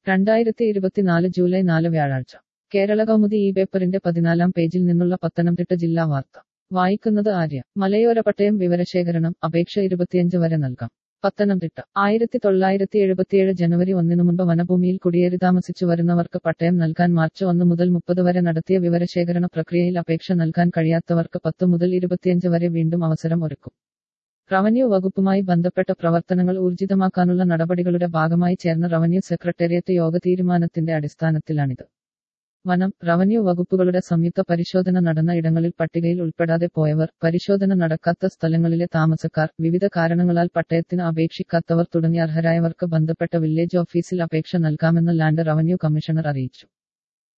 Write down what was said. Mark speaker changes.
Speaker 1: രണ്ടായിരത്തി ഇരുപത്തിനാല് ജൂലൈ നാല് വ്യാഴാഴ്ച കേരള കൗമുദി ഈ പേപ്പറിന്റെ പതിനാലാം പേജിൽ നിന്നുള്ള പത്തനംതിട്ട ജില്ലാ വാർത്ത വായിക്കുന്നത് ആര്യ മലയോര പട്ടയം വിവരശേഖരണം അപേക്ഷ ഇരുപത്തിയഞ്ച് വരെ നൽകാം പത്തനംതിട്ട ആയിരത്തി തൊള്ളായിരത്തി എഴുപത്തിയേഴ് ജനുവരി ഒന്നിനു മുമ്പ് വനഭൂമിയിൽ കുടിയേറി താമസിച്ചു വരുന്നവർക്ക് പട്ടയം നൽകാൻ മാർച്ച് ഒന്ന് മുതൽ മുപ്പത് വരെ നടത്തിയ വിവരശേഖരണ പ്രക്രിയയിൽ അപേക്ഷ നൽകാൻ കഴിയാത്തവർക്ക് പത്ത് മുതൽ ഇരുപത്തിയഞ്ച് വരെ വീണ്ടും അവസരം ഒരുക്കും റവന്യൂ വകുപ്പുമായി ബന്ധപ്പെട്ട പ്രവർത്തനങ്ങൾ ഊർജിതമാക്കാനുള്ള നടപടികളുടെ ഭാഗമായി ചേർന്ന റവന്യൂ സെക്രട്ടേറിയറ്റ് യോഗ തീരുമാനത്തിന്റെ അടിസ്ഥാനത്തിലാണിത് വനം റവന്യൂ വകുപ്പുകളുടെ സംയുക്ത പരിശോധന നടന്ന ഇടങ്ങളിൽ പട്ടികയിൽ ഉൾപ്പെടാതെ പോയവർ പരിശോധന നടക്കാത്ത സ്ഥലങ്ങളിലെ താമസക്കാർ വിവിധ കാരണങ്ങളാൽ പട്ടയത്തിന് അപേക്ഷിക്കാത്തവർ തുടങ്ങി അർഹരായവർക്ക് ബന്ധപ്പെട്ട വില്ലേജ് ഓഫീസിൽ അപേക്ഷ നൽകാമെന്ന് ലാൻഡ് റവന്യൂ കമ്മീഷണർ അറിയിച്ചു